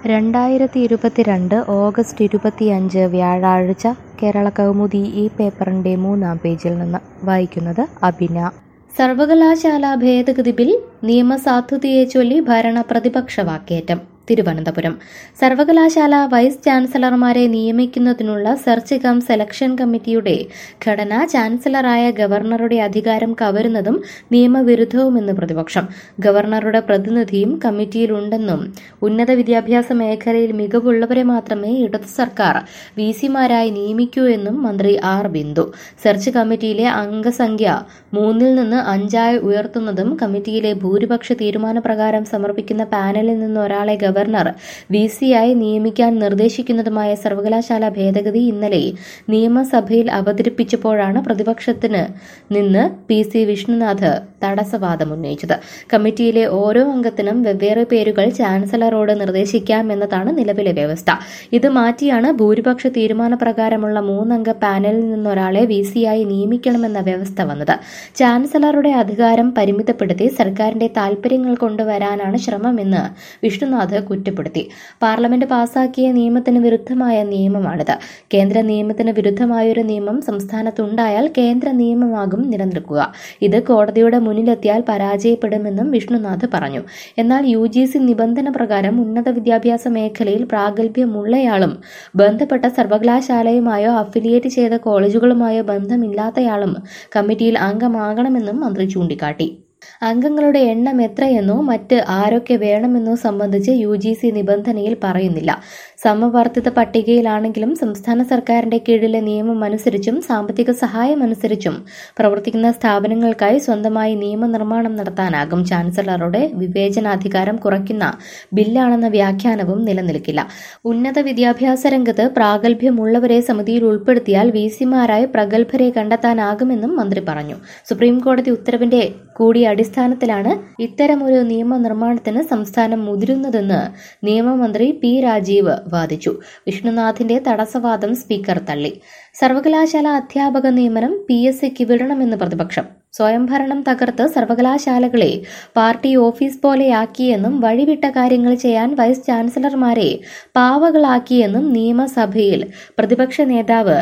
രണ്ടായിരത്തി ഇരുപത്തിരണ്ട് ഓഗസ്റ്റ് ഇരുപത്തിയഞ്ച് വ്യാഴാഴ്ച കേരള കൗമുദി ഈ പേപ്പറിൻ്റെ മൂന്നാം പേജിൽ നിന്ന് വായിക്കുന്നത് അബിന സർവകലാശാല ഭേദഗതി ബിൽ നിയമസാധുതയെ ചൊല്ലി ഭരണ പ്രതിപക്ഷ വാക്കേറ്റം തിരുവനന്തപുരം സർവകലാശാല വൈസ് ചാൻസലർമാരെ നിയമിക്കുന്നതിനുള്ള സെർച്ച് കം സെലക്ഷൻ കമ്മിറ്റിയുടെ ഘടന ചാൻസലറായ ഗവർണറുടെ അധികാരം കവരുന്നതും നിയമവിരുദ്ധവുമെന്ന് പ്രതിപക്ഷം ഗവർണറുടെ പ്രതിനിധിയും കമ്മിറ്റിയിലുണ്ടെന്നും ഉന്നത വിദ്യാഭ്യാസ മേഖലയിൽ മികവുള്ളവരെ മാത്രമേ ഇടതു സർക്കാർ വി സിമാരായി നിയമിക്കൂ എന്നും മന്ത്രി ആർ ബിന്ദു സെർച്ച് കമ്മിറ്റിയിലെ അംഗസംഖ്യ മൂന്നിൽ നിന്ന് അഞ്ചായി ഉയർത്തുന്നതും കമ്മിറ്റിയിലെ ഭൂരിപക്ഷ തീരുമാനപ്രകാരം സമർപ്പിക്കുന്ന പാനലിൽ നിന്ന് ഒരാളെ ഗവർണർ വി സിയായി നിയമിക്കാൻ നിർദ്ദേശിക്കുന്നതുമായ സർവകലാശാല ഭേദഗതി ഇന്നലെ നിയമസഭയിൽ അവതരിപ്പിച്ചപ്പോഴാണ് പ്രതിപക്ഷത്തിന് നിന്ന് പി സി വിഷ്ണുനാഥ് തടസ്സവാദം ഉന്നയിച്ചത് കമ്മിറ്റിയിലെ ഓരോ അംഗത്തിനും വെവ്വേറെ പേരുകൾ ചാൻസലറോട് നിർദ്ദേശിക്കാമെന്നതാണ് നിലവിലെ വ്യവസ്ഥ ഇത് മാറ്റിയാണ് ഭൂരിപക്ഷ തീരുമാനപ്രകാരമുള്ള മൂന്നംഗ പാനലിൽ നിന്നൊരാളെ വി സിയായി നിയമിക്കണമെന്ന വ്യവസ്ഥ വന്നത് ചാൻസലറുടെ അധികാരം പരിമിതപ്പെടുത്തി സർക്കാരിന്റെ താൽപര്യങ്ങൾ കൊണ്ടുവരാനാണ് ശ്രമമെന്ന് വിഷ്ണുനാഥ് കുറ്റപ്പെടുത്തി പാർലമെന്റ് പാസാക്കിയ നിയമത്തിന് വിരുദ്ധമായ നിയമമാണിത് കേന്ദ്ര നിയമത്തിന് വിരുദ്ധമായൊരു നിയമം സംസ്ഥാനത്തുണ്ടായാൽ കേന്ദ്ര നിയമമാകും നിലനിൽക്കുക ഇത് കോടതിയുടെ മുന്നിലെത്തിയാൽ പരാജയപ്പെടുമെന്നും വിഷ്ണുനാഥ് പറഞ്ഞു എന്നാൽ യു ജി സി നിബന്ധന പ്രകാരം ഉന്നത വിദ്യാഭ്യാസ മേഖലയിൽ പ്രാഗൽഭ്യമുള്ളയാളും ബന്ധപ്പെട്ട സർവകലാശാലയുമായോ അഫിലിയേറ്റ് ചെയ്ത കോളേജുകളുമായോ ബന്ധമില്ലാത്തയാളും കമ്മിറ്റിയിൽ അംഗമാകണമെന്നും മന്ത്രി ചൂണ്ടിക്കാട്ടി അംഗങ്ങളുടെ എണ്ണം എത്രയെന്നോ മറ്റ് ആരൊക്കെ വേണമെന്നോ സംബന്ധിച്ച് യു ജി സി നിബന്ധനയിൽ പറയുന്നില്ല സമവർത്തിത പട്ടികയിലാണെങ്കിലും സംസ്ഥാന സർക്കാരിന്റെ കീഴിലെ നിയമം അനുസരിച്ചും സാമ്പത്തിക സഹായം അനുസരിച്ചും പ്രവർത്തിക്കുന്ന സ്ഥാപനങ്ങൾക്കായി സ്വന്തമായി നിയമനിർമ്മാണം നടത്താനാകും ചാൻസലറുടെ വിവേചനാധികാരം കുറയ്ക്കുന്ന ബില്ലാണെന്ന വ്യാഖ്യാനവും നിലനിൽക്കില്ല ഉന്നത വിദ്യാഭ്യാസ രംഗത്ത് പ്രാഗൽഭ്യമുള്ളവരെ സമിതിയിൽ ഉൾപ്പെടുത്തിയാൽ വി സിമാരായി പ്രഗത്ഭരെ കണ്ടെത്താനാകുമെന്നും മന്ത്രി പറഞ്ഞു സുപ്രീംകോടതി ഉത്തരവിന്റെ കൂടി അടിസ്ഥാനത്തിലാണ് ഇത്തരമൊരു നിയമനിർമ്മാണത്തിന് സംസ്ഥാനം മുതിരുന്നതെന്ന് നിയമമന്ത്രി പി രാജീവ് വാദിച്ചു വിഷ്ണുനാഥിന്റെ തടസ്സവാദം സ്പീക്കർ തള്ളി സർവകലാശാല അധ്യാപക നിയമനം പി എസ് സിക്ക് വിടണമെന്ന് പ്രതിപക്ഷം സ്വയംഭരണം തകർത്ത് സർവകലാശാലകളെ പാർട്ടി ഓഫീസ് പോലെയാക്കിയെന്നും വഴിവിട്ട കാര്യങ്ങൾ ചെയ്യാൻ വൈസ് ചാൻസലർമാരെ പാവകളാക്കിയെന്നും നിയമസഭയിൽ പ്രതിപക്ഷ നേതാവ്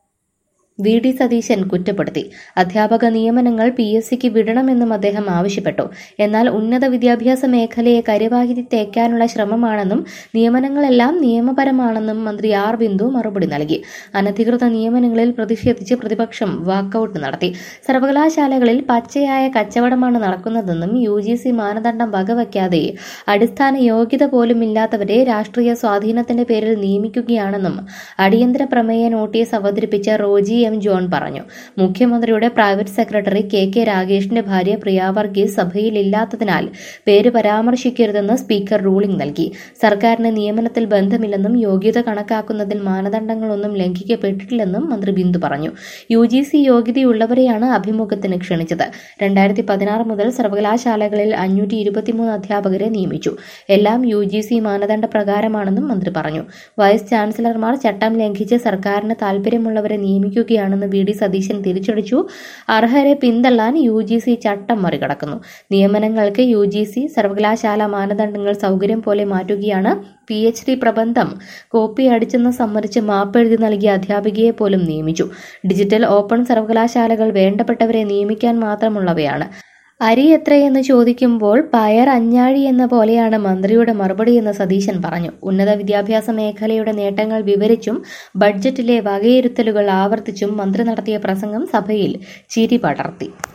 വി ഡി സതീശൻ കുറ്റപ്പെടുത്തി അധ്യാപക നിയമനങ്ങൾ പി എസ് സിക്ക് വിടണമെന്നും അദ്ദേഹം ആവശ്യപ്പെട്ടു എന്നാൽ ഉന്നത വിദ്യാഭ്യാസ മേഖലയെ കരിവാരി തേക്കാനുള്ള ശ്രമമാണെന്നും നിയമനങ്ങളെല്ലാം നിയമപരമാണെന്നും മന്ത്രി ആർ ബിന്ദു മറുപടി നൽകി അനധികൃത നിയമനങ്ങളിൽ പ്രതിഷേധിച്ച് പ്രതിപക്ഷം വാക്കൌട്ട് നടത്തി സർവകലാശാലകളിൽ പച്ചയായ കച്ചവടമാണ് നടക്കുന്നതെന്നും യു ജി സി മാനദണ്ഡം വകവയ്ക്കാതെ അടിസ്ഥാന യോഗ്യത പോലുമില്ലാത്തവരെ രാഷ്ട്രീയ സ്വാധീനത്തിന്റെ പേരിൽ നിയമിക്കുകയാണെന്നും അടിയന്തര പ്രമേയ നോട്ടീസ് അവതരിപ്പിച്ച റോജി എം ജോൺ പറഞ്ഞു മുഖ്യമന്ത്രിയുടെ പ്രൈവറ്റ് സെക്രട്ടറി കെ കെ രാഗേഷിന്റെ ഭാര്യ പ്രിയ വർഗീസ് സഭയിലില്ലാത്തതിനാൽ പേര് പരാമർശിക്കരുതെന്ന് സ്പീക്കർ റൂളിംഗ് നൽകി സർക്കാരിന് നിയമനത്തിൽ ബന്ധമില്ലെന്നും യോഗ്യത കണക്കാക്കുന്നതിൽ മാനദണ്ഡങ്ങളൊന്നും ലംഘിക്കപ്പെട്ടിട്ടില്ലെന്നും മന്ത്രി ബിന്ദു പറഞ്ഞു യു ജി സി യോഗ്യതയുള്ളവരെയാണ് അഭിമുഖത്തിന് ക്ഷണിച്ചത് രണ്ടായിരത്തി പതിനാറ് മുതൽ സർവകലാശാലകളിൽ അഞ്ഞൂറ്റി ഇരുപത്തിമൂന്ന് അധ്യാപകരെ നിയമിച്ചു എല്ലാം യു ജി സി മാനദണ്ഡ പ്രകാരമാണെന്നും മന്ത്രി പറഞ്ഞു വൈസ് ചാൻസലർമാർ ചട്ടം ലംഘിച്ച് സർക്കാരിന് താൽപര്യമുള്ളവരെ നിയമിക്കുക ചെയ്യുകയാണെന്ന് വി ഡി സതീശൻ തിരിച്ചടിച്ചു അർഹരെ പിന്തള്ളാൻ യു ജി സി ചട്ടം മറികടക്കുന്നു നിയമനങ്ങൾക്ക് യു ജി സി സർവകലാശാല മാനദണ്ഡങ്ങൾ സൗകര്യം പോലെ മാറ്റുകയാണ് പി എച്ച് ഡി പ്രബന്ധം കോപ്പി അടിച്ചെന്ന് സമ്മതിച്ച് മാപ്പെഴുതി നൽകിയ അധ്യാപികയെ പോലും നിയമിച്ചു ഡിജിറ്റൽ ഓപ്പൺ സർവകലാശാലകൾ വേണ്ടപ്പെട്ടവരെ നിയമിക്കാൻ മാത്രമുള്ളവയാണ് അരി എത്രയെന്ന് ചോദിക്കുമ്പോൾ പയർ അഞ്ഞാഴി എന്ന പോലെയാണ് മന്ത്രിയുടെ മറുപടിയെന്ന് സതീശൻ പറഞ്ഞു ഉന്നത വിദ്യാഭ്യാസ മേഖലയുടെ നേട്ടങ്ങൾ വിവരിച്ചും ബഡ്ജറ്റിലെ വകയിരുത്തലുകൾ ആവർത്തിച്ചും മന്ത്രി നടത്തിയ പ്രസംഗം സഭയിൽ ചിരി പടർത്തി